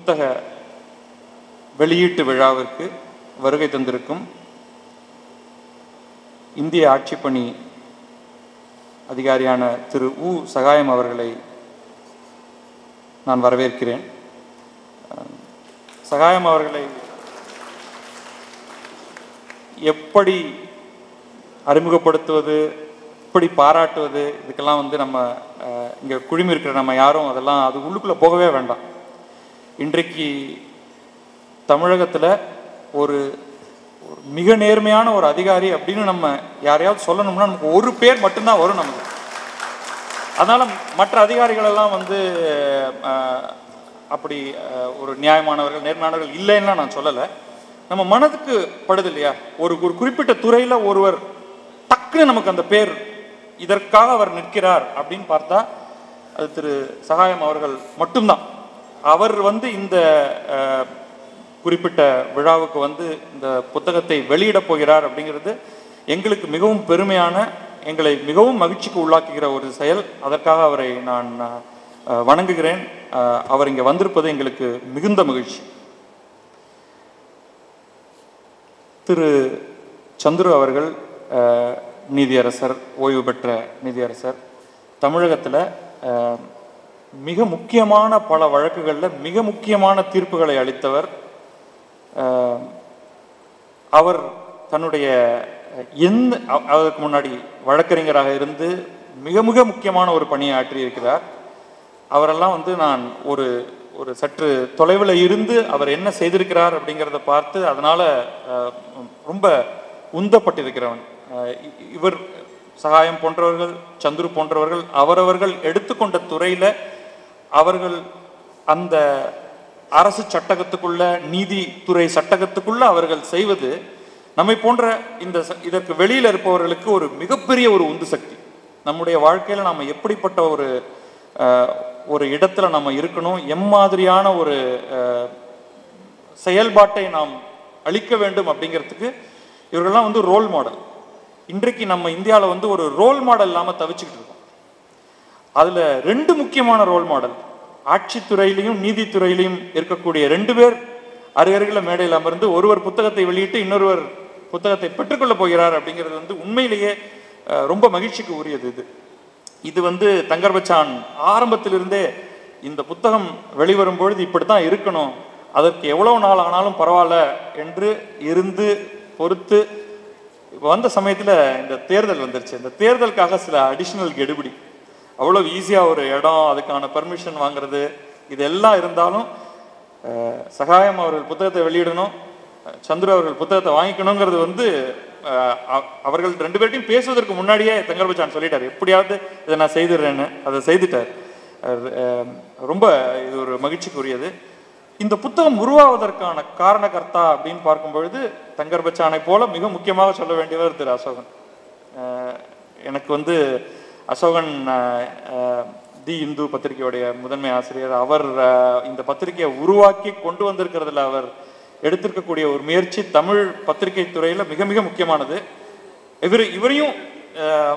புத்தக வெளியீட்டு விழாவிற்கு வருகை தந்திருக்கும் இந்திய ஆட்சிப்பணி அதிகாரியான திரு உ சகாயம் அவர்களை நான் வரவேற்கிறேன் அஹ், சகாயம் அவர்களை எப்படி அறிமுகப்படுத்துவது எப்படி பாராட்டுவது இதுக்கெல்லாம் வந்து நம்ம அஹ், இங்க குழுமி இருக்கிற நம்ம யாரும் அதெல்லாம் அது உள்ளுக்குள்ள போகவே வேண்டாம் இன்றைக்கு தமிழகத்துல ஒரு ஒரு மிக நேர்மையான ஒரு அதிகாரி அப்படின்னு நம்ம யாரையாவது சொல்லணும்னா நமக்கு ஒரு பேர் மட்டும்தான் வரும் நமக்கு அதனால மற்ற அதிகாரிகள் எல்லாம் வந்து அஹ், அப்படி அஹ், ஒரு நியாயமானவர்கள் நேர்மையானவர்கள் இல்லைன்னா நான் சொல்லலை நம்ம மனதுக்கு படுது இல்லையா ஒரு ஒரு குறிப்பிட்ட துறையில ஒருவர் டக்குன்னு நமக்கு அந்த பேர் இதற்காக அவர் நிற்கிறார் அப்படின்னு பார்த்தா அது திரு சகாயம் அவர்கள் மட்டும்தான் அவர் வந்து இந்த அஹ், குறிப்பிட்ட விழாவுக்கு வந்து இந்த புத்தகத்தை வெளியிடப் போகிறார் அப்படிங்கிறது எங்களுக்கு மிகவும் பெருமையான எங்களை மிகவும் மகிழ்ச்சிக்கு உள்ளாக்குகிற ஒரு செயல் அதற்காக அவரை நான் அஹ், வணங்குகிறேன் அஹ், அவர் இங்கே வந்திருப்பது எங்களுக்கு மிகுந்த மகிழ்ச்சி திரு சந்துரு அவர்கள் அஹ், நீதியரசர் ஓய்வு பெற்ற நீதியரசர் தமிழகத்தில் மிக முக்கியமான பல வழக்குகளில் மிக முக்கியமான தீர்ப்புகளை அளித்தவர் அஹ், அவர் தன்னுடைய எந்த அ- அதற்கு முன்னாடி வழக்கறிஞராக இருந்து மிக மிக முக்கியமான ஒரு பணியை ஆற்றியிருக்கிறார் அவரெல்லாம் வந்து நான் ஒரு ஒரு சற்று தொலைவில் இருந்து அவர் என்ன செய்திருக்கிறார் அப்படிங்கிறத பார்த்து அதனால அஹ், ரொம்ப உந்தப்பட்டிருக்கிறவன் அஹ், இ- இவர் சகாயம் போன்றவர்கள் சந்துரு போன்றவர்கள் அவரவர்கள் எடுத்துக்கொண்ட துறையில அவர்கள் அந்த அரசு சட்டகத்துக்குள்ள நீதித்துறை சட்டகத்துக்குள்ள அவர்கள் செய்வது நம்மை போன்ற இந்த ச- இதற்கு வெளியில இருப்பவர்களுக்கு ஒரு மிகப்பெரிய ஒரு உந்து சக்தி நம்முடைய வாழ்க்கையில நாம எப்படிப்பட்ட ஒரு அஹ், ஒரு இடத்துல நம்ம இருக்கணும் எம்மாதிரியான ஒரு அஹ், செயல்பாட்டை நாம் அளிக்க வேண்டும் அப்படிங்கிறதுக்கு இவர்கள்லாம் வந்து ரோல் மாடல் இன்றைக்கு நம்ம இந்தியாவில் வந்து ஒரு ரோல் மாடல் இல்லாமல் தவிச்சுக்கிட்டு இருக்கோம் அதுல ரெண்டு முக்கியமான ரோல் மாடல் ஆட்சித்துறையிலையும் நீதித்துறையிலையும் இருக்கக்கூடிய ரெண்டு பேர் அருகருகில் மேடையில் அமர்ந்து ஒருவர் புத்தகத்தை வெளியிட்டு இன்னொருவர் புத்தகத்தை பெற்றுக்கொள்ள போகிறார் அப்படிங்கிறது வந்து உண்மையிலேயே அஹ், ரொம்ப மகிழ்ச்சிக்கு உரியது இது இது வந்து தங்கர் பச்சான் ஆரம்பத்திலிருந்தே இந்த புத்தகம் வெளிவரும் பொழுது இப்படித்தான் இருக்கணும் அதற்கு எவ்வளவு நாள் ஆனாலும் பரவாயில்ல என்று இருந்து பொறுத்து இப்போ வந்த சமயத்தில் இந்த தேர்தல் வந்துருச்சு இந்த தேர்தலுக்காக சில அடிஷ்னல் கெடுபிடி அவ்வளோ ஈஸியாக ஒரு இடம் அதுக்கான பர்மிஷன் வாங்குறது இதெல்லாம் இருந்தாலும் அஹ், சகாயம் அவர்கள் புத்தகத்தை வெளியிடணும் அஹ், சந்துரு அவர்கள் புத்தகத்தை வாங்கிக்கணுங்கிறது வந்து அஹ், அ- அவர்கள் ரெண்டு பேர்ட்டையும் பேசுவதற்கு முன்னாடியே தங்கர் பச்சான் சொல்லிட்டார் எப்படியாவது இதை நான் செய்துடுறேன்னு அதை செய்துட்டார் அஹ், அஹ், ரொம்ப இது ஒரு மகிழ்ச்சிக்குரியது இந்த புத்தகம் உருவாவதற்கான காரணகர்த்தா அப்படின்னு பார்க்கும் பொழுது தங்கர் பச்சானை போல மிக முக்கியமாக சொல்ல வேண்டியவர் திரு அசோகன் அஹ் எனக்கு வந்து அசோகன் அஹ், அஹ், தி இந்து பத்திரிகையுடைய முதன்மை ஆசிரியர் அவர் அஹ், இந்த பத்திரிகையை உருவாக்கி கொண்டு வந்திருக்கிறதுல அவர் எடுத்திருக்கக்கூடிய ஒரு முயற்சி தமிழ் பத்திரிகை துறையில மிக மிக முக்கியமானது இவர் இவரையும் அஹ்,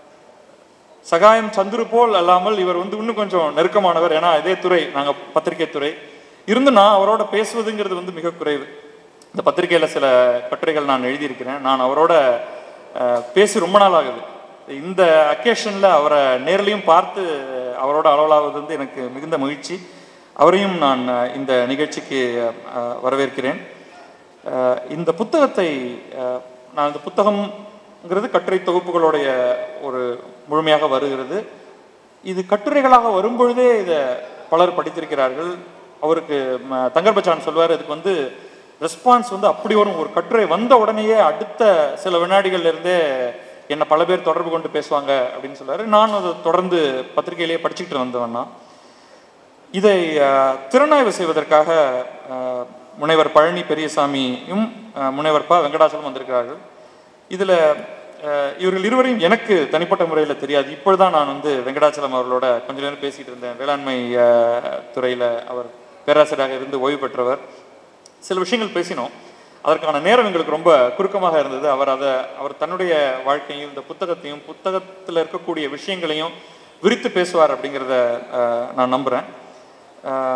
சகாயம் சந்துரு போல் அல்லாமல் இவர் வந்து இன்னும் கொஞ்சம் நெருக்கமானவர் ஏன்னா இதே துறை நாங்க பத்திரிகை துறை இருந்து நான் அவரோட பேசுவதுங்கிறது வந்து மிக குறைவு இந்த பத்திரிகையில சில கட்டுரைகள் நான் எழுதியிருக்கிறேன் நான் அவரோட அஹ், பேசி ரொம்ப நாள் ஆகுது இந்த அக்கேஷன்ல அவரை நேர்லையும் பார்த்து அவரோட அளவலாவது வந்து எனக்கு மிகுந்த மகிழ்ச்சி அவரையும் நான் அஹ், இந்த நிகழ்ச்சிக்கு அஹ், வரவேற்கிறேன் அஹ், இந்த புத்தகத்தை அஹ், நான் இந்த புத்தகம்ங்கிறது கட்டுரை தொகுப்புகளுடைய ஒரு முழுமையாக வருகிறது இது கட்டுரைகளாக வரும்பொழுதே இதை பலர் படித்திருக்கிறார்கள் அவருக்கு ம, தங்கர் பச்சான் சொல்வார் இதுக்கு வந்து ரெஸ்பான்ஸ் வந்து அப்படி வரும் ஒரு கட்டுரை வந்த உடனேயே அடுத்த சில வினாடிகள்ல இருந்தே என்னை பல பேர் தொடர்பு கொண்டு பேசுவாங்க அப்படின்னு சொல்லுவாரு நான் அதை தொடர்ந்து பத்திரிகையிலேயே படிச்சுக்கிட்டு வந்தவன் தான் இதை அஹ், திறனாய்வு செய்வதற்காக அஹ், முனைவர் பழனி பெரியசாமியும் அஹ், முனைவர் ப வெங்கடாச்சலம் வந்திருக்கிறார்கள் இதில் இவர்கள் இருவரையும் எனக்கு தனிப்பட்ட முறையில் தெரியாது இப்பொழுதுதான் நான் வந்து வெங்கடாச்சலம் அவர்களோட கொஞ்ச நேரம் பேசிட்டு இருந்தேன் வேளாண்மை துறையில் அவர் பேராசிரியராக இருந்து ஓய்வு பெற்றவர் சில விஷயங்கள் பேசினோம் அதற்கான நேரம் எங்களுக்கு ரொம்ப குறுக்கமாக இருந்தது அவர் அதை அவர் தன்னுடைய வாழ்க்கையும் இந்த புத்தகத்தையும் புத்தகத்தில் இருக்கக்கூடிய விஷயங்களையும் விரித்து பேசுவார் அப்படிங்கிறத அஹ், நான் நம்புகிறேன்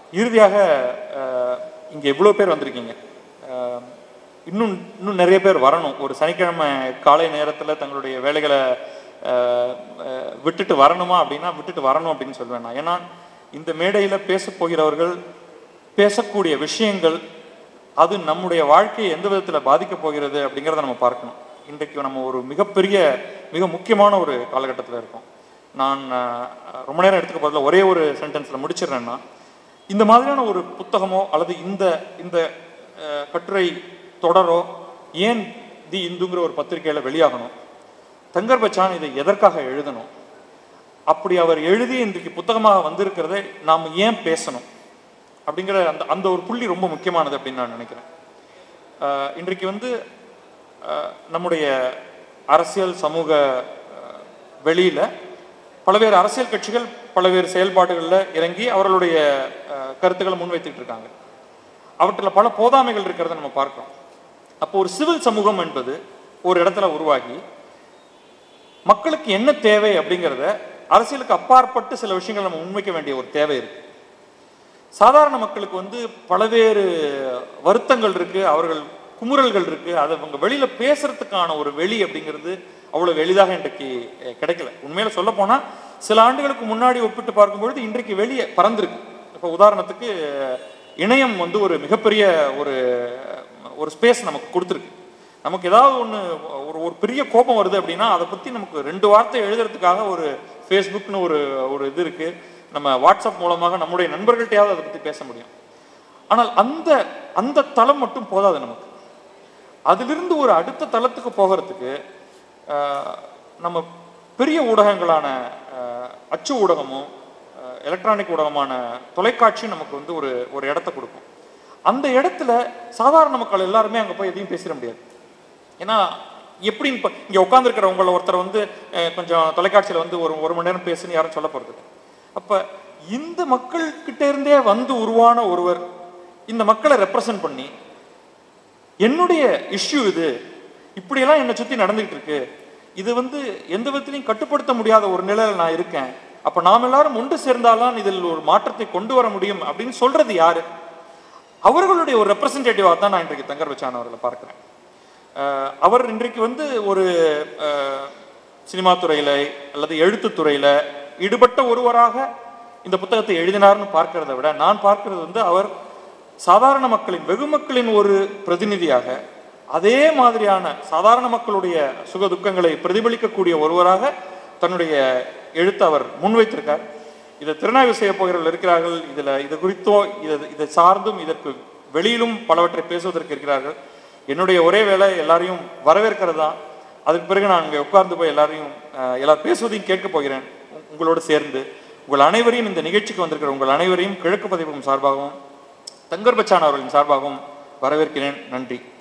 இறுதியாக அஹ், இங்க இவ்வளோ பேர் வந்திருக்கீங்க அஹ், இன்னும் இன்னும் நிறைய பேர் வரணும் ஒரு சனிக்கிழமை காலை நேரத்தில் தங்களுடைய வேலைகளை அஹ், அஹ், விட்டுட்டு வரணுமா அப்படின்னா விட்டுட்டு வரணும் அப்படின்னு சொல்லுவேன் நான் ஏன்னா இந்த மேடையில் பேசப் போகிறவர்கள் பேசக்கூடிய விஷயங்கள் அது நம்முடைய வாழ்க்கையை எந்த விதத்தில் பாதிக்கப் போகிறது அப்படிங்கிறத நம்ம பார்க்கணும் இன்றைக்கு நம்ம ஒரு மிகப்பெரிய மிக முக்கியமான ஒரு காலகட்டத்தில் இருக்கோம் நான் அஹ், ரொம்ப நேரம் எடுத்துக்க பதில் ஒரே ஒரு சென்டென்ஸில் முடிச்சிடுறேன்னா இந்த மாதிரியான ஒரு புத்தகமோ அல்லது இந்த இந்த அஹ், கட்டுரை தொடரோ ஏன் தி இந்துங்கிற ஒரு பத்திரிகையில் வெளியாகணும் தங்கர் பச்சான் இதை எதற்காக எழுதணும் அப்படி அவர் எழுதி இன்றைக்கு புத்தகமாக வந்திருக்கிறதை நாம் ஏன் பேசணும் அப்படிங்கிற அந்த அந்த ஒரு புள்ளி ரொம்ப முக்கியமானது அப்படின்னு நான் நினைக்கிறேன் அஹ், இன்றைக்கு வந்து அஹ், நம்முடைய அரசியல் சமூக அஹ், வெளியில பல்வேறு அரசியல் கட்சிகள் பல்வேறு செயல்பாடுகளில் இறங்கி அவர்களுடைய அஹ், கருத்துக்களை முன்வைத்துட்டு இருக்காங்க அவற்றில் பல போதாமைகள் இருக்கிறத நம்ம பார்க்கிறோம் அப்போ ஒரு சிவில் சமூகம் என்பது ஒரு இடத்துல உருவாகி மக்களுக்கு என்ன தேவை அப்படிங்கிறத அரசியலுக்கு அப்பாற்பட்டு சில விஷயங்கள் நம்ம முன்வைக்க வேண்டிய ஒரு தேவை இருக்கு சாதாரண மக்களுக்கு வந்து பலவேறு வருத்தங்கள் இருக்கு அவர்கள் குமுறல்கள் இருக்கு அதை அவங்க வெளியில பேசுறதுக்கான ஒரு வெளி அப்படிங்கிறது அவ்வளவு எளிதாக இன்றைக்கு அஹ், கிடைக்கல உண்மையில சொல்ல போனா சில ஆண்டுகளுக்கு முன்னாடி ஒப்பிட்டு பார்க்கும்பொழுது இன்றைக்கு வெளியே பறந்திருக்கு இப்போ உதாரணத்துக்கு அஹ், இணையம் வந்து ஒரு மிகப்பெரிய ஒரு ஒரு ஸ்பேஸ் நமக்கு கொடுத்துருக்கு நமக்கு ஏதாவது ஒன்று ஒரு ஒரு பெரிய கோபம் வருது அப்படின்னா அதை பற்றி நமக்கு ரெண்டு வார்த்தை எழுதுறதுக்காக ஒரு ஃபேஸ்புக்னு ஒரு ஒரு இது இருக்கு நம்ம வாட்ஸ்அப் மூலமாக நம்முடைய நண்பர்கள்ட்டையாவது அதை பற்றி பேச முடியும் ஆனால் அந்த அந்த தளம் மட்டும் போதாது நமக்கு அதிலிருந்து ஒரு அடுத்த தளத்துக்கு போகிறதுக்கு ஆஹ், நம்ம பெரிய ஊடகங்களான ஆஹ், அச்சு ஊடகமும் எலக்ட்ரானிக் ஊடகமான தொலைக்காட்சியும் நமக்கு வந்து ஒரு ஒரு இடத்த கொடுக்கும் அந்த இடத்துல சாதாரண மக்கள் எல்லாருமே அங்கே போய் எதையும் பேசிட முடியாது ஏன்னா எப்படின்னு இப்போ இங்கே உட்காந்துருக்கிறவங்கள ஒருத்தர் வந்து அஹ், கொஞ்சம் தொலைக்காட்சியில் வந்து ஒரு ஒரு மணி நேரம் பேசுன்னு யாரும் சொல்ல போகிறது அப்போ இந்த மக்கள்கிட்ட இருந்தே வந்து உருவான ஒருவர் இந்த மக்களை ரெப்ரசன்ட் பண்ணி என்னுடைய இஷ்யூ இது இப்படியெல்லாம் என்னை சுற்றி நடந்துகிட்டு இருக்கு இது வந்து எந்த விதத்திலையும் கட்டுப்படுத்த முடியாத ஒரு நிலையில நான் இருக்கேன் அப்போ நாம் எல்லாரும் ஒன்று சேர்ந்தால்தான் இதில் ஒரு மாற்றத்தை கொண்டு வர முடியும் அப்படின்னு சொல்றது யாரு அவர்களுடைய ஒரு ரெப்ரசன்டேட்டிவாக தான் நான் இன்றைக்கு தங்கர் வச்சான் அவர்களை பார்க்குறேன் அஹ் அவர் இன்றைக்கு வந்து ஒரு அஹ், சினிமா துறையில அல்லது எழுத்துத் துறையில ஈடுபட்ட ஒருவராக இந்த புத்தகத்தை எழுதினார்னு பார்க்கிறத விட நான் பார்க்கிறது வந்து அவர் சாதாரண மக்களின் வெகு மக்களின் ஒரு பிரதிநிதியாக அதே மாதிரியான சாதாரண மக்களுடைய சுக துக்கங்களை பிரதிபலிக்கக்கூடிய ஒருவராக தன்னுடைய எழுத்தை அவர் முன்வைத்திருக்கார் இதை திறனாய்வு செய்ய போகிறவர்கள் இருக்கிறார்கள் இதுல இது குறித்தோ இதை இதை சார்ந்தும் இதற்கு வெளியிலும் பலவற்றை பேசுவதற்கு இருக்கிறார்கள் என்னுடைய ஒரே வேலை எல்லாரையும் வரவேற்கிறது தான் அதுக்கு பிறகு நான் இங்கே உட்கார்ந்து போய் எல்லாரையும் அஹ், எல்லாரும் பேசுவதையும் கேட்க போகிறேன் உ- உங்களோடு சேர்ந்து உங்கள் அனைவரையும் இந்த நிகழ்ச்சிக்கு வந்திருக்கிற உங்கள் அனைவரையும் கிழக்கு பதிப்பகம் சார்பாகவும் தங்கர் பச்சான் அவர்களின் சார்பாகவும் வரவேற்கிறேன் நன்றி